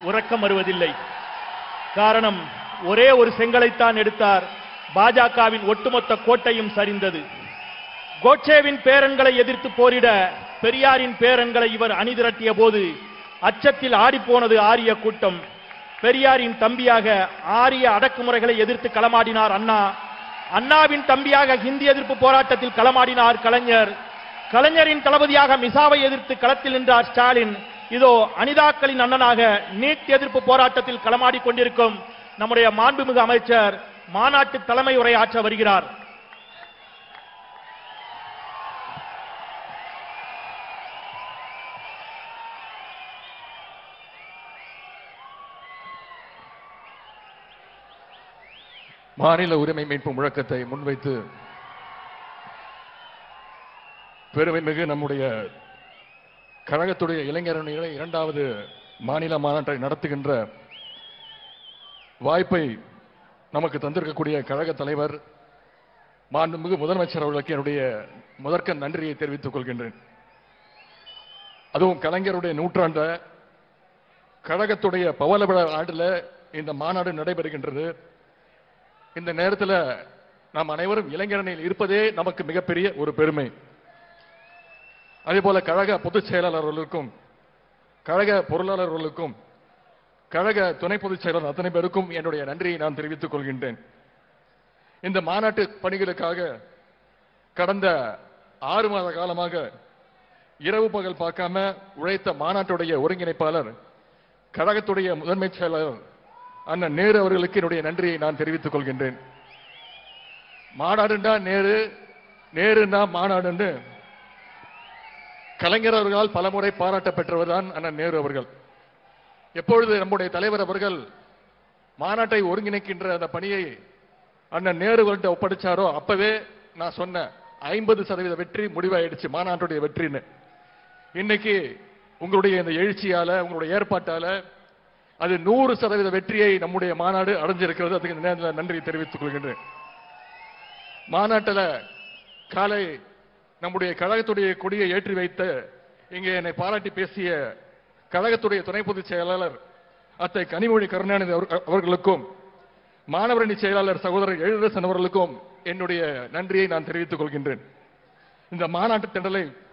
உறக்கம் வருவதில்லை காரணம் ஒரே ஒரு செங்கலைத்தான் எடுத்தார் பாஜகவின் ஒட்டுமொத்த கோட்டையும் சரிந்தது கோட்சேவின் பேரன்களை எதிர்த்து போரிட பெரியாரின் பேரன்களை இவர் அணிதிரட்டிய போது அச்சத்தில் ஆடிப்போனது ஆரிய கூட்டம் பெரியாரின் தம்பியாக ஆரிய அடக்குமுறைகளை எதிர்த்து களமாடினார் அண்ணா அண்ணாவின் தம்பியாக ஹிந்தி எதிர்ப்பு போராட்டத்தில் களமாடினார் கலைஞர் கலைஞரின் தளபதியாக மிசாவை எதிர்த்து களத்தில் நின்றார் ஸ்டாலின் இதோ அனிதாக்களின் அண்ணனாக நீட் எதிர்ப்பு போராட்டத்தில் களமாடிக் கொண்டிருக்கும் நம்முடைய மாண்புமிகு அமைச்சர் மாநாட்டு தலைமை உரையாற்ற வருகிறார் மாநில உரிமை மீட்பு முழக்கத்தை முன்வைத்து பெருமைமிகு நம்முடைய கழகத்துடைய இளைஞரணிகளை இரண்டாவது மாநில மாநாட்டை நடத்துகின்ற வாய்ப்பை நமக்கு தந்திருக்கக்கூடிய கழக தலைவர் மாண்புமிகு முதலமைச்சர் அவர்களுக்கு என்னுடைய முதற்க நன்றியை தெரிவித்துக் கொள்கின்றேன் அதுவும் கலைஞருடைய நூற்றாண்ட கழகத்துடைய பவள விழா ஆண்டுல இந்த மாநாடு நடைபெறுகின்றது இந்த நேரத்தில் நாம் அனைவரும் இளைஞரணியில் இருப்பதே நமக்கு மிகப்பெரிய ஒரு பெருமை அதே போல கழக பொதுச் செயலாளர்களுக்கும் கழக பொருளாளர்களுக்கும் கழக துணை பொதுச் செயலாளர் அத்தனை பேருக்கும் என்னுடைய நன்றியை நான் தெரிவித்துக் கொள்கின்றேன் இந்த மாநாட்டு பணிகளுக்காக கடந்த ஆறு மாத காலமாக இரவு பகல் பார்க்காம உழைத்த மாநாட்டுடைய ஒருங்கிணைப்பாளர் கழகத்துடைய முதன்மை செயலாளர் அண்ணன் நேரு அவர்களுக்கு என்னுடைய நன்றியை நான் தெரிவித்துக் கொள்கின்றேன் மாநாடுண்டா நேரு நேருண்டா மாநாடுன்னு கலைஞர் அவர்களால் பலமுறை பாராட்ட பெற்றவர் தான் அண்ணன் நேரு அவர்கள் எப்பொழுது நம்முடைய தலைவர் அவர்கள் மாநாட்டை ஒருங்கிணைக்கின்ற அந்த பணியை அண்ணன் நேரு அவர்கள்ட்ட ஒப்படைச்சாரோ அப்பவே நான் சொன்னேன் ஐம்பது சதவீத வெற்றி முடிவாயிடுச்சு மாநாட்டுடைய வெற்றின்னு இன்னைக்கு உங்களுடைய இந்த எழுச்சியால உங்களுடைய ஏற்பாட்டால அது நூறு சதவீத வெற்றியை நம்முடைய மாநாடு அடைஞ்சிருக்கிறது அதுக்கு இந்த நேரத்தில் நன்றி தெரிவித்துக் கொள்கின்றேன் மாநாட்டில் காலை நம்முடைய கழகத்துடைய கொடியை ஏற்றி வைத்து இங்கே என்னை பாராட்டி பேசிய கழகத்துடைய துணை பொதுச் செயலாளர் அத்தை கனிமொழி கருணாநிதி அவர்- அவர்களுக்கும் மாணவரணி செயலாளர் சகோதரர் எழிலரசன் அவர்களுக்கும் என்னுடைய நன்றியை நான் தெரிவித்துக் கொள்கின்றேன் இந்த மாநாட்டு திண்டலை